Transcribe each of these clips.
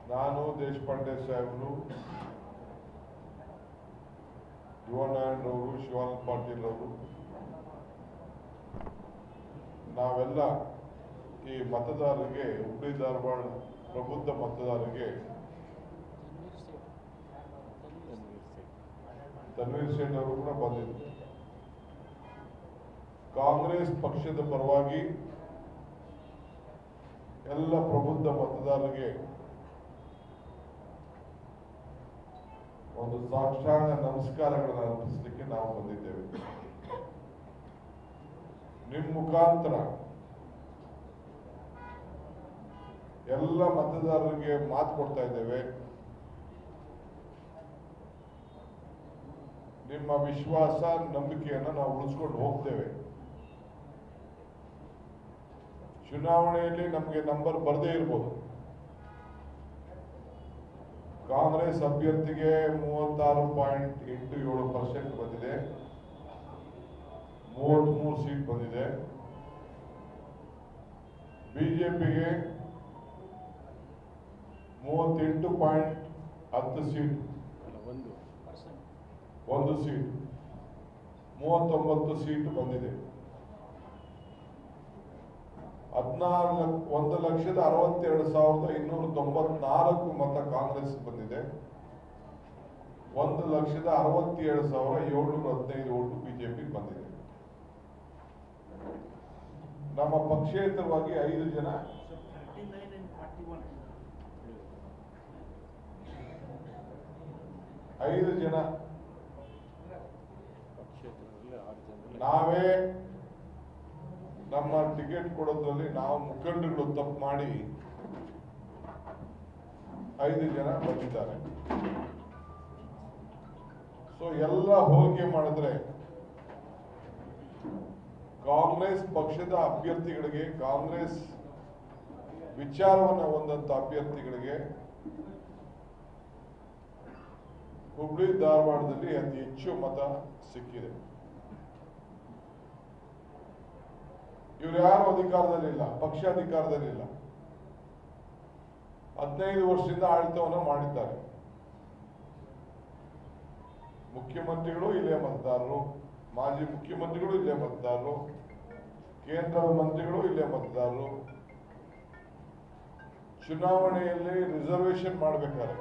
ನಾನು ದೇಶಪಾಂಡೆ ಸಾಹೇಬರು ಯುವನಾರಾಯಣರವರು ಶಿವಾನಂದ ಪಾಟೀಲ್ ಅವರು ನಾವೆಲ್ಲ ಈ ಮತದಾರರಿಗೆ ಹುಬ್ಳಿ ಧಾರವಾಡ ಪ್ರಬುದ್ಧ ಮತದಾರರಿಗೆ ತನ್ವೀರ್ ಸೇಠ್ ಅವರು ಕೂಡ ಬಂದಿದ್ರು ಕಾಂಗ್ರೆಸ್ ಪಕ್ಷದ ಪರವಾಗಿ ಎಲ್ಲ ಪ್ರಬುದ್ಧ ಮತದಾರರಿಗೆ ಒಂದು ಸಾಷ್ಟಾಂಗ ನಮಸ್ಕಾರಗಳನ್ನು ಅರ್ಪಿಸಲಿಕ್ಕೆ ನಾವು ಬಂದಿದ್ದೇವೆ ನಿಮ್ಮ ಮುಖಾಂತರ ಎಲ್ಲ ಮತದಾರರಿಗೆ ಮಾತು ಕೊಡ್ತಾ ಇದ್ದೇವೆ ನಿಮ್ಮ ವಿಶ್ವಾಸ ನಂಬಿಕೆಯನ್ನು ನಾವು ಉಳಿಸ್ಕೊಂಡು ಹೋಗ್ತೇವೆ ಚುನಾವಣೆಯಲ್ಲಿ ನಮಗೆ ನಂಬರ್ ಬರದೇ ಇರ್ಬೋದು ಕಾಂಗ್ರೆಸ್ ಅಭ್ಯರ್ಥಿಗೆ ಮೂವತ್ತಾರು ಪಾಯಿಂಟ್ ಎಂಟು ಏಳು ಪರ್ಸೆಂಟ್ ಬಂದಿದೆ ಮೂವತ್ಮೂರು ಸೀಟ್ ಬಂದಿದೆ ಬಿಜೆಪಿಗೆ ಮೂವತ್ತೆಂಟು ಪಾಯಿಂಟ್ ಹತ್ತು ಸೀಟ್ ಒಂದು ಒಂದು ಸೀಟ್ ಮೂವತ್ತೊಂಬತ್ತು ಸೀಟ್ ಬಂದಿದೆ ಹದಿನಾರು ಲಕ್ಷ ಒಂದು ಲಕ್ಷದ ಅರವತ್ತೆರಡು ಸಾವಿರದ ಇನ್ನೂರ ತೊಂಬತ್ನಾಲ್ಕು ಮತ ಕಾಂಗ್ರೆಸ್ ಬಂದಿದೆ ಒಂದು ಲಕ್ಷದ ಅರವತ್ತೇಳು ಸಾವಿರ ಏಳ್ನೂರ ಹದಿನೈದು ಓಟು ಬಿಜೆಪಿ ಬಂದಿದೆ ನಮ್ಮ ಪಕ್ಷೇತರವಾಗಿ ಐದು ಜನ So 39 and 41. ಐದು ಜನ ಕ್ಷೇತ್ರದಲ್ಲಿ ಆರು ಜನರಲ್ಲಿ ನಾವೇ ನಮ್ಮ ಟಿಕೆಟ್ ಕೊಡೋದ್ರಲ್ಲಿ ನಾವು ಮುಖಂಡರುಗಳು ತಪ್ಪು ಮಾಡಿ ಐದು ಜನ ಬಂದಿದ್ದಾರೆ ಸೊ ಎಲ್ಲ ಹೋಲಿಕೆ ಮಾಡಿದ್ರೆ ಕಾಂಗ್ರೆಸ್ ಪಕ್ಷದ ಅಭ್ಯರ್ಥಿಗಳಿಗೆ ಕಾಂಗ್ರೆಸ್ ವಿಚಾರವನ್ನು ಹೊಂದಂತ ಅಭ್ಯರ್ಥಿಗಳಿಗೆ ಹುಬ್ಳಿ ಧಾರವಾಡದಲ್ಲಿ ಅತಿ ಹೆಚ್ಚು ಮತ ಸಿಕ್ಕಿದೆ ಇವ್ರು ಯಾರು ಅಧಿಕಾರದಲ್ಲಿಲ್ಲ ಪಕ್ಷ ಅಧಿಕಾರದಲ್ಲಿಲ್ಲ ಹದಿನೈದು ವರ್ಷದಿಂದ ಆಡಳಿತವನ್ನು ಮಾಡಿದ್ದಾರೆ ಮುಖ್ಯಮಂತ್ರಿಗಳು ಇಲ್ಲೇ ಮತದಾರರು ಮಾಜಿ ಮುಖ್ಯಮಂತ್ರಿಗಳು ಇಲ್ಲೇ ಮತದಾರರು ಕೇಂದ್ರ ಮಂತ್ರಿಗಳು ಇಲ್ಲೇ ಮತದಾರರು ಚುನಾವಣೆಯಲ್ಲಿ ರಿಸರ್ವೇಶನ್ ಮಾಡ್ಬೇಕಾದ್ರೆ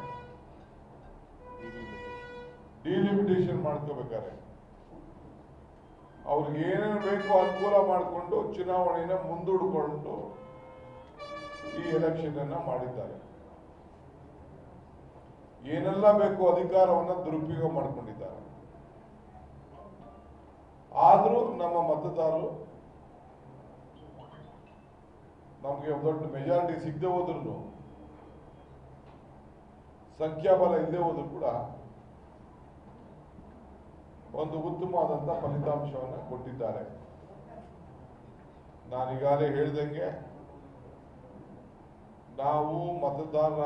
ಡಿಲಿಮಿಟೇಷನ್ ಮಾಡ್ಕೋಬೇಕಾದ್ರೆ ಅವ್ರಿಗೆ ಏನೇನು ಬೇಕೋ ಅನುಕೂಲ ಮಾಡಿಕೊಂಡು ಚುನಾವಣೆನ ಮುಂದೂಡಿಕೊಂಡು ಈ ಎಲೆಕ್ಷನ್ ಅನ್ನ ಮಾಡಿದ್ದಾರೆ ಏನೆಲ್ಲ ಬೇಕು ಅಧಿಕಾರವನ್ನ ದುರುಪಯೋಗ ಮಾಡಿಕೊಂಡಿದ್ದಾರೆ ಆದರೂ ನಮ್ಮ ಮತದಾರರು ನಮಗೆ ದೊಡ್ಡ ಮೆಜಾರಿಟಿ ಸಿಗದೆ ಹೋದ್ರು ಸಂಖ್ಯಾಬಲ ಇಲ್ಲದೆ ಹೋದ್ರು ಕೂಡ ಒಂದು ಉತ್ತಮವಾದಂಥ ಫಲಿತಾಂಶವನ್ನು ಕೊಟ್ಟಿದ್ದಾರೆ ನಾನೀಗಾಗಲೇ ಹೇಳ್ದಂಗೆ ನಾವು ಮತದಾರರ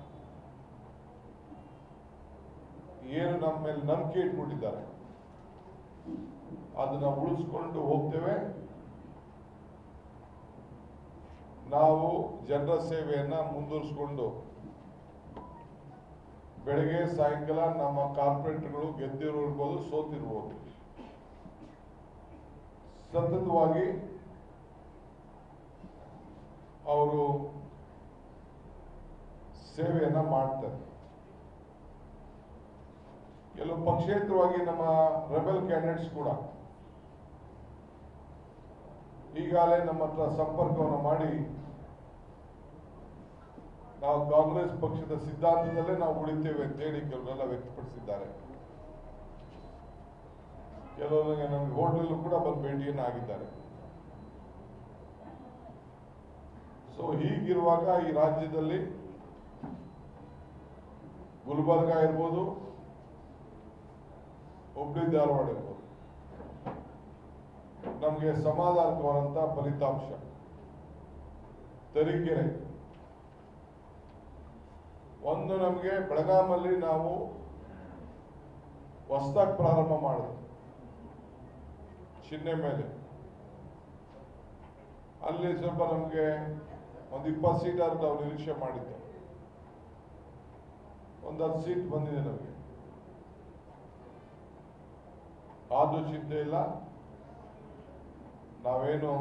ಏನು ನಮ್ಮ ಮೇಲೆ ನಂಬಿಕೆ ಇಟ್ಕೊಂಡಿದ್ದಾರೆ ಅದನ್ನ ಉಳಿಸ್ಕೊಂಡು ಹೋಗ್ತೇವೆ ನಾವು ಜನರ ಸೇವೆಯನ್ನ ಮುಂದುವರಿಸಿಕೊಂಡು ಬೆಳಗ್ಗೆ ಸಾಯಂಕಾಲ ನಮ್ಮ ಕಾರ್ಪೊರೇಟರ್ಗಳು ಗೆದ್ದಿರೋ ಇರ್ಬೋದು ಸೋತಿರ್ಬೋದು ಸತತವಾಗಿ ಅವರು ಸೇವೆಯನ್ನ ಮಾಡ್ತಾರೆ ಕೆಲವು ಪಕ್ಷೇತರವಾಗಿ ನಮ್ಮ ರೆಬೆಲ್ ಕ್ಯಾಂಡಿಡೇಟ್ಸ್ ಕೂಡ ಈಗಾಗಲೇ ನಮ್ಮ ಹತ್ರ ಸಂಪರ್ಕವನ್ನು ಮಾಡಿ ನಾವು ಕಾಂಗ್ರೆಸ್ ಪಕ್ಷದ ಸಿದ್ಧಾಂತದಲ್ಲೇ ನಾವು ಉಳಿತೇವೆ ಅಂತೇಳಿ ಕೆಲವರೆಲ್ಲ ವ್ಯಕ್ತಪಡಿಸಿದ್ದಾರೆ ಕೆಲವರಿಗೆ ನಮಗೆ ಹೋಟೆಲ್ ಕೂಡ ಬಂದು ಭೇಟಿಯನ್ನು ಆಗಿದ್ದಾರೆ ಸೊ ಹೀಗಿರುವಾಗ ಈ ರಾಜ್ಯದಲ್ಲಿ ಗುಲ್ಬರ್ಗ ಇರ್ಬೋದು ಹುಬ್ಳಿ ಧಾರವಾಡ ಇರ್ಬೋದು ನಮಗೆ ಸಮಾಧಾನಕವಾದಂತ ಫಲಿತಾಂಶ ತರೀಕೆರೆ ಒಂದು ನಮಗೆ ಬೆಳಗಾಮಲ್ಲಿ ನಾವು ಹೊಸದಾಗಿ ಪ್ರಾರಂಭ ಮಾಡಿದ್ವಿ ಚಿಹ್ನೆ ಮೇಲೆ ಅಲ್ಲಿ ಸ್ವಲ್ಪ ನಮಗೆ ಒಂದು ಇಪ್ಪತ್ತು ಸೀಟಾದ್ರು ನಾವು ನಿರೀಕ್ಷೆ ಮಾಡಿದ್ದೆ ಒಂದು ಹತ್ತು ಸೀಟ್ ಬಂದಿದೆ ನಮಗೆ ಆದ್ರೂ ಚಿಂತೆ ಇಲ್ಲ ನಾವೇನು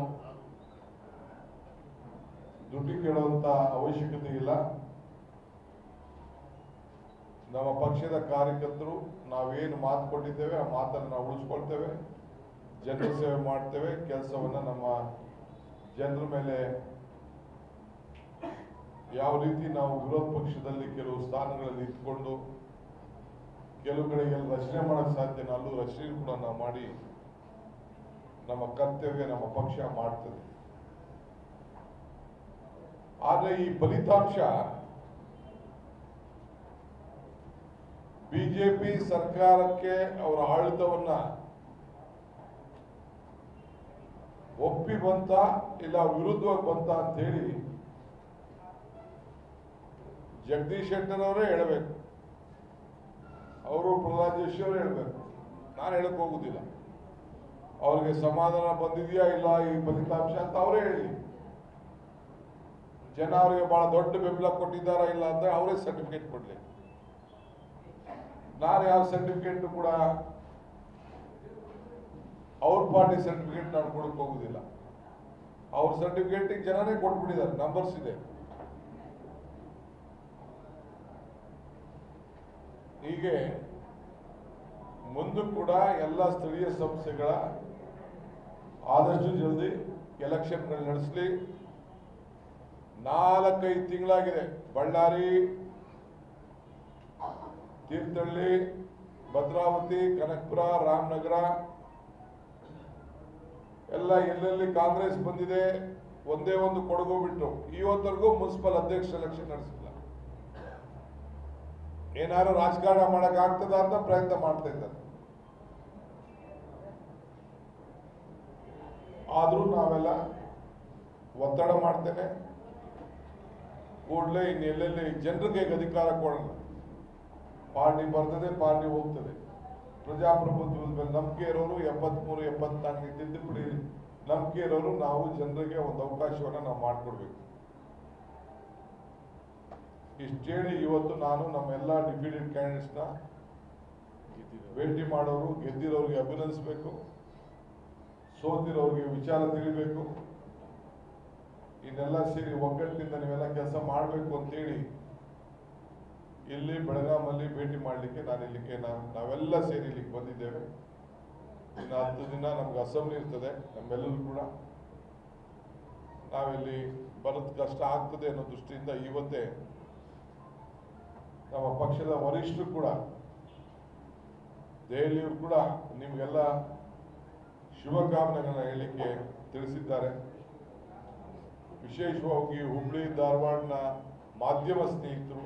ದುಡ್ಡು ಕೇಳುವಂತ ಅವಶ್ಯಕತೆ ಇಲ್ಲ ನಮ್ಮ ಪಕ್ಷದ ಕಾರ್ಯಕರ್ತರು ನಾವೇನು ಮಾತು ಕೊಟ್ಟಿದ್ದೇವೆ ಆ ಮಾತನ್ನು ನಾವು ಉಳಿಸ್ಕೊಳ್ತೇವೆ ಜನರ ಸೇವೆ ಮಾಡ್ತೇವೆ ಕೆಲಸವನ್ನ ನಮ್ಮ ಜನರ ಮೇಲೆ ಯಾವ ರೀತಿ ನಾವು ವಿರೋಧ ಪಕ್ಷದಲ್ಲಿ ಕೆಲವು ಸ್ಥಾನಗಳಲ್ಲಿ ಇಟ್ಕೊಂಡು ಕೆಲವು ಕಡೆಗೆಲ್ಲ ರಚನೆ ಮಾಡಕ್ ಸಾಧ್ಯನ ಅಲ್ಲೂ ರಚನೆ ಕೂಡ ನಾವು ಮಾಡಿ ನಮ್ಮ ಕರ್ತವ್ಯ ನಮ್ಮ ಪಕ್ಷ ಮಾಡ್ತದೆ ಆದ್ರೆ ಈ ಫಲಿತಾಂಶ ಬಿಜೆಪಿ ಸರ್ಕಾರಕ್ಕೆ ಅವರ ಆಡಳಿತವನ್ನ ಒಪ್ಪಿ ಬಂತ ಇಲ್ಲ ವಿರುದ್ಧವಾಗಿ ಬಂತ ಅಂತ ಹೇಳಿ ಜಗದೀಶ್ ಶೆಟ್ಟರ್ ಅವರೇ ಹೇಳಬೇಕು ಅವರು ಪ್ರಹ್ಲಾದ್ ಜೋಶಿ ಅವರೇ ಹೇಳಬೇಕು ನಾನು ಹೇಳಕ್ ಹೋಗುದಿಲ್ಲ ಅವ್ರಿಗೆ ಸಮಾಧಾನ ಬಂದಿದೆಯಾ ಇಲ್ಲ ಈ ಫಲಿತಾಂಶ ಅಂತ ಅವರೇ ಹೇಳಿ ಜನ ಅವರಿಗೆ ಬಹಳ ದೊಡ್ಡ ಬೆಂಬಲ ಕೊಟ್ಟಿದ್ದಾರಾ ಇಲ್ಲ ಅಂದ್ರೆ ಅವರೇ ಸರ್ಟಿಫಿಕೇಟ್ ಕೊಡ್ಲಿ ನಾನು ಯಾವ ಸರ್ಟಿಫಿಕೇಟ್ ಕೂಡ ಅವ್ರ ಪಾರ್ಟಿ ಸರ್ಟಿಫಿಕೇಟ್ ನಾನು ಕೊಡಕ್ ಹೋಗುದಿಲ್ಲ ಅವ್ರ ಸರ್ಟಿಫಿಕೇಟ್ ಜನನೇ ಕೊಟ್ಬಿಟ್ಟಿದ್ದಾರೆ ನಂಬರ್ಸ್ ಇದೆ ಹೀಗೆ ಮುಂದೆ ಕೂಡ ಎಲ್ಲ ಸ್ಥಳೀಯ ಸಂಸ್ಥೆಗಳ ಆದಷ್ಟು ಜಲ್ದಿ ಎಲೆಕ್ಷನ್ಗಳು ನಡೆಸಲಿ ನಾಲ್ಕೈದು ತಿಂಗಳಾಗಿದೆ ಬಳ್ಳಾರಿ ತೀರ್ಥಹಳ್ಳಿ ಭದ್ರಾವತಿ ಕನಕಪುರ ರಾಮನಗರ ಎಲ್ಲ ಎಲ್ಲೆಲ್ಲಿ ಕಾಂಗ್ರೆಸ್ ಬಂದಿದೆ ಒಂದೇ ಒಂದು ಕೊಡಗು ಬಿಟ್ಟು ಇವತ್ತರೆಗೂ ಮುನ್ಸಿಪಲ್ ಅಧ್ಯಕ್ಷ ಎಲೆಕ್ಷನ್ ನಡೆಸಿಲ್ಲ ಏನಾದ್ರು ರಾಜಕಾರಣ ಮಾಡಕ್ ಆಗ್ತದ ಅಂತ ಪ್ರಯತ್ನ ಮಾಡ್ತಾ ಇದ್ದಾರೆ ಆದ್ರೂ ನಾವೆಲ್ಲ ಒತ್ತಡ ಮಾಡ್ತೇನೆ ಕೂಡಲೇ ಇನ್ನು ಎಲ್ಲೆಲ್ಲಿ ಜನರಿಗೆ ಅಧಿಕಾರ ಕೊಡೋಣ ಪಾರ್ಟಿ ಬರ್ತದೆ ಪಾರ್ಟಿ ಹೋಗ್ತದೆ ಪ್ರಜಾಪ್ರಭುತ್ವದ ಮೇಲೆ ನಂಬಿಕೆ ಇರೋರು ಎಪ್ಪತ್ಮೂರು ಎಪ್ಪತ್ನಾಲ್ಕು ತಿದ್ದುಪಡಿ ನಂಬಿಕೆ ಇರೋರು ನಾವು ಜನರಿಗೆ ಒಂದು ಅವಕಾಶವನ್ನ ನಾವು ಮಾಡಿಕೊಡ್ಬೇಕು ಇಷ್ಟು ಹೇಳಿ ಇವತ್ತು ನಾನು ನಮ್ಮೆಲ್ಲ ಡಿಫಿಡೆಡ್ ಕ್ಯಾಂಡಿಡೇಟ್ಸ್ನ ಗೆದ್ದಿದ್ದಾರೆ ಭೇಟಿ ಮಾಡೋರು ಗೆದ್ದಿರೋರಿಗೆ ಅಭಿನಂದಿಸಬೇಕು ಸೋತಿರೋರಿಗೆ ವಿಚಾರ ತಿಳಿಬೇಕು ಇನ್ನೆಲ್ಲ ಸೇರಿ ಒಗ್ಗಟ್ಟಿನಿಂದ ನೀವೆಲ್ಲ ಕೆಲಸ ಮಾಡಬೇಕು ಅಂತೇಳಿ ಇಲ್ಲಿ ಬೆಳಗಾಮಲ್ಲಿ ಭೇಟಿ ಮಾಡಲಿಕ್ಕೆ ನಾನು ಇಲ್ಲಿಗೆ ನಾ- ನಾವೆಲ್ಲ ಸೇರಿ ಇಲ್ಲಿಗೆ ಬಂದಿದ್ದೇವೆ ಇನ್ನು ಹತ್ತು ದಿನ ನಮ್ಗೆ ಅಸೆಂಬ್ಲಿ ಇರ್ತದೆ ನಮ್ಮೆಲ್ಲರೂ ಕೂಡ ನಾವಿಲ್ಲಿ ಬರೋದು ಕಷ್ಟ ಆಗ್ತದೆ ಅನ್ನೋ ದೃಷ್ಟಿಯಿಂದ ಇವತ್ತೇ ನಮ್ಮ ಪಕ್ಷದ ವರಿಷ್ಠರು ಕೂಡ ದೆಹಲಿಯವರು ಕೂಡ ನಿಮಗೆಲ್ಲ ಶುಭಕಾಮನೆಗಳನ್ನ ಹೇಳಲಿಕ್ಕೆ ತಿಳಿಸಿದ್ದಾರೆ ವಿಶೇಷವಾಗಿ ಹುಬ್ಳಿ ಧಾರವಾಡನ ಮಾಧ್ಯಮ ಸ್ನೇಹಿತರು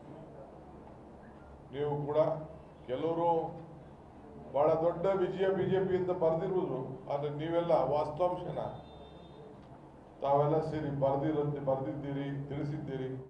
ನೀವು ಕೂಡ ಕೆಲವರು ಬಹಳ ದೊಡ್ಡ ವಿಜಯ ಬಿಜೆಪಿ ಅಂತ ಬರೆದಿರುವುದು ಆದ್ರೆ ನೀವೆಲ್ಲ ವಾಸ್ತವಾಂಶನ ತಾವೆಲ್ಲ ಸೇರಿ ಬರೆದಿರಂತೆ ಬರೆದಿದ್ದೀರಿ ತಿಳಿಸಿದ್ದೀರಿ